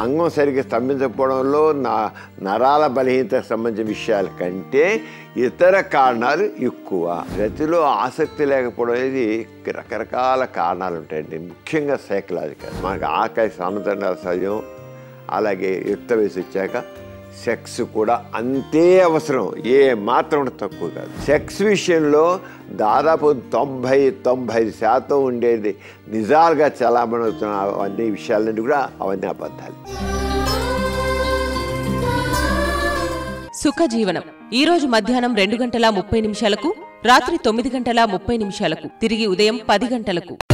అంగం సరిగ్గా స్తంభించకపోవడంలో నా నరాల బలహీనతకు సంబంధించిన విషయాల కంటే ఇతర కారణాలు ఎక్కువ రతిలో ఆసక్తి లేకపోవడం అనేది రకరకాల కారణాలు ఉంటాయండి ముఖ్యంగా సైకలాజికల్ మనకు ఆకలి సానుతండాల సహజం అలాగే యుక్త వయసు వచ్చాక సెక్స్ కూడా అంతే అవసరం ఏ మాత్రం కూడా తక్కువ కాదు సెక్స్ విషయంలో దాదాపు తొంభై తొంభై శాతం ఉండేది నిజాలుగా చలామణి అవుతున్న అవన్నీ విషయాలన్నీ కూడా అవన్నీ అబద్ధాలు సుఖ జీవనం ఈ రోజు మధ్యాహ్నం రెండు గంటల ముప్పై నిమిషాలకు రాత్రి తొమ్మిది గంటల ముప్పై నిమిషాలకు తిరిగి ఉదయం పది గంటలకు